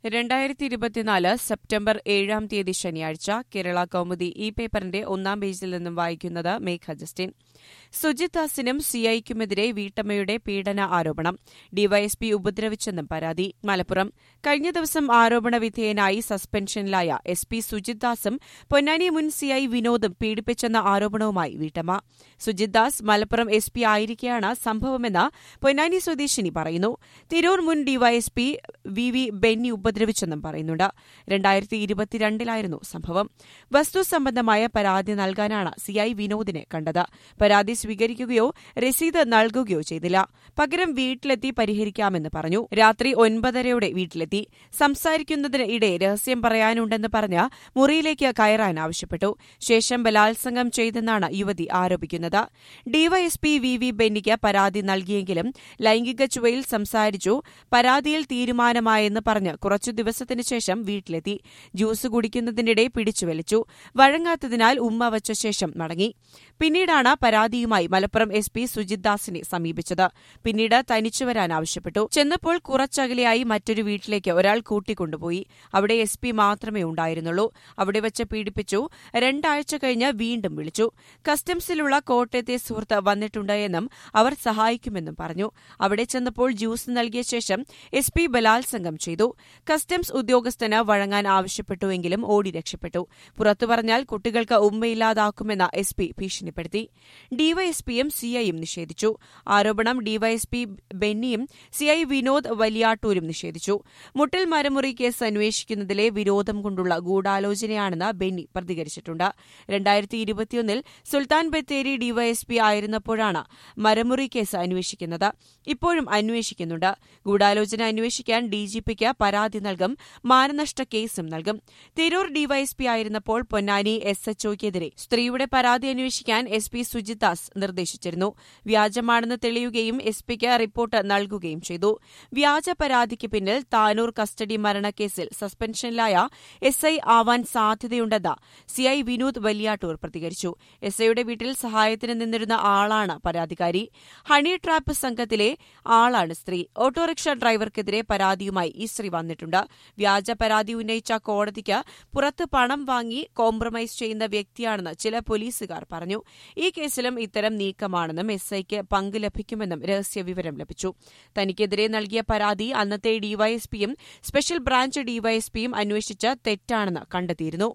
രണ്ടായിരത്തി ഇരുപത്തിനാല് സെപ്റ്റംബർ ഏഴാം തീയതി ശനിയാഴ്ച കേരള കൗമുദി ഈ പേപ്പറിന്റെ ഒന്നാം പേജിൽ നിന്നും വായിക്കുന്നത് മേഘ ജസ്റ്റിൻ സുജിത് ദാസിനും സിഐക്കുമെതിരെ വീട്ടമ്മയുടെ പീഡന ആരോപണം ഡിവൈഎസ്പി ഉപദ്രവിച്ചെന്നും പരാതി മലപ്പുറം കഴിഞ്ഞ ദിവസം ആരോപണ വിധേയനായി സസ്പെൻഷനിലായ എസ് പി സുജിത് ദാസും പൊന്നാനി മുൻ സിഐ വിനോദും പീഡിപ്പിച്ചെന്ന ആരോപണവുമായി വീട്ടമ്മ സുജിത് ദാസ് മലപ്പുറം എസ് പി ആയിരിക്കെയാണ് സംഭവമെന്ന് പൊന്നാനി സ്വദേശിനി പറയുന്നു തിരൂർ മുൻ ഡിവൈഎസ്പി വി വി ബെന്നി ഉപദ്രവിച്ചെന്നും പറയുന്നുണ്ട് രണ്ടായിരത്തി ഇരുപത്തിരണ്ടിലായിരുന്നു സംഭവം വസ്തുസംബന്ധമായ പരാതി നൽകാനാണ് സിഐ വിനോദിനെ കണ്ടത് പരാതി സ്വീകരിക്കുകയോ രസീത് നൽകുകയോ ചെയ്തില്ല പകരം വീട്ടിലെത്തി പരിഹരിക്കാമെന്ന് പറഞ്ഞു രാത്രി ഒൻപതരയോടെ വീട്ടിലെത്തി സംസാരിക്കുന്നതിന് ഇടെ രഹസ്യം പറയാനുണ്ടെന്ന് പറഞ്ഞ് മുറിയിലേക്ക് കയറാൻ ആവശ്യപ്പെട്ടു ശേഷം ബലാത്സംഗം ചെയ്തെന്നാണ് യുവതി ആരോപിക്കുന്നത് ഡിവൈഎസ്പി വി വി ബെന്നിക്ക് പരാതി നൽകിയെങ്കിലും ലൈംഗിക ചുവയിൽ സംസാരിച്ചു പരാതിയിൽ തീരുമാനമായെന്ന് പറഞ്ഞ് കുറച്ചു ദിവസത്തിനു ശേഷം വീട്ടിലെത്തി ജ്യൂസ് കുടിക്കുന്നതിനിടെ പിടിച്ചുവലിച്ചു വഴങ്ങാത്തതിനാൽ ഉമ്മ വച്ച ശേഷം മടങ്ങി പിന്നീടാണ് പരാതിയുമായി മലപ്പുറം എസ് പി സുജിത് ദാസിനെ സമീപിച്ചത് പിന്നീട് തനിച്ചു വരാൻ ആവശ്യപ്പെട്ടു ചെന്നപ്പോൾ കുറച്ചകലെയായി മറ്റൊരു വീട്ടിലേക്ക് ഒരാൾ കൂട്ടിക്കൊണ്ടുപോയി അവിടെ എസ് പി മാത്രമേ ഉണ്ടായിരുന്നുള്ളൂ അവിടെ വെച്ച് പീഡിപ്പിച്ചു രണ്ടാഴ്ച കഴിഞ്ഞ് വീണ്ടും വിളിച്ചു കസ്റ്റംസിലുള്ള കോട്ടയത്തെ സുഹൃത്ത് വന്നിട്ടുണ്ട് എന്നും അവർ സഹായിക്കുമെന്നും പറഞ്ഞു അവിടെ ചെന്നപ്പോൾ ജ്യൂസ് നൽകിയ ശേഷം എസ് പി ബലാത്സംഗം ചെയ്തു കസ്റ്റംസ് ഉദ്യോഗസ്ഥന് വഴങ്ങാൻ ആവശ്യപ്പെട്ടുവെങ്കിലും ഓടി രക്ഷപ്പെട്ടു പുറത്തു പറഞ്ഞാൽ കുട്ടികൾക്ക് ഉമ്മയില്ലാതാക്കുമെന്ന് എസ് പി ഭീഷണിപ്പെടുത്തി ഡിവൈഎസ്പിയും സിഐയും നിഷേധിച്ചു ആരോപണം ഡിവൈഎസ്പി ബെന്നിയും സിഐ വിനോദ് വലിയാട്ടൂരും നിഷേധിച്ചു മുട്ടൽ മരമുറി കേസ് അന്വേഷിക്കുന്നതിലെ വിരോധം കൊണ്ടുള്ള ഗൂഢാലോചനയാണെന്ന് ബെന്നി പ്രതികരിച്ചിട്ടുണ്ട് രണ്ടായിരത്തി ഇരുപത്തിയൊന്നിൽ സുൽത്താൻ ബത്തേരി ഡിവൈഎസ്പി ആയിരുന്നപ്പോഴാണ് മരമുറി കേസ് അന്വേഷിക്കുന്നത് ഇപ്പോഴും അന്വേഷിക്കുന്നുണ്ട് ഗൂഢാലോചന അന്വേഷിക്കാൻ ഡിജിപിക്ക് പരാതി നൽകും മാനനഷ്ട കേസും നൽകും തിരൂർ ഡിവൈഎസ്പി ആയിരുന്നപ്പോൾ പൊന്നാനി എസ് എച്ച്ഒക്കെതിരെ സ്ത്രീയുടെ പരാതി അന്വേഷിക്കാൻ എസ് പി സുജിത് ദാസ് നിർദ്ദേശിച്ചിരുന്നു വ്യാജമാണെന്ന് തെളിയുകയും എസ് പിക്ക് റിപ്പോർട്ട് നൽകുകയും ചെയ്തു വ്യാജ പരാതിക്ക് പിന്നിൽ താനൂർ കസ്റ്റഡി മരണക്കേസിൽ സസ്പെൻഷനിലായ എസ് ഐ ആവാൻ സാധ്യതയുണ്ടെന്ന് സിഐ വിനോദ് വലിയാട്ടൂർ പ്രതികരിച്ചു എസ് ഐയുടെ വീട്ടിൽ സഹായത്തിന് നിന്നിരുന്ന ആളാണ് പരാതിക്കാരി ഹണി ട്രാപ്പ് സംഘത്തിലെ ആളാണ് സ്ത്രീ ഓട്ടോറിക്ഷ ഡ്രൈവർക്കെതിരെ പരാതിയുമായി ഈ സ്ത്രീ വന്നിട്ടുണ്ട് വ്യാജ പരാതി ഉന്നയിച്ച കോടതിക്ക് പുറത്ത് പണം വാങ്ങി കോംപ്രമൈസ് ചെയ്യുന്ന വ്യക്തിയാണെന്ന് ചില പോലീസുകാർ പറഞ്ഞു ഈ കേസിലും ഇത്തരം നീക്കമാണെന്നും എസ് ഐക്ക് പങ്ക് ലഭിക്കുമെന്നും രഹസ്യവിവരം ലഭിച്ചു തനിക്കെതിരെ നൽകിയ പരാതി അന്നത്തെ ഡിവൈഎസ്പിയും സ്പെഷ്യൽ ബ്രാഞ്ച് ഡിവൈഎസ്പിയും അന്വേഷിച്ച് തെറ്റാണെന്ന് കണ്ടെത്തിയിരുന്നു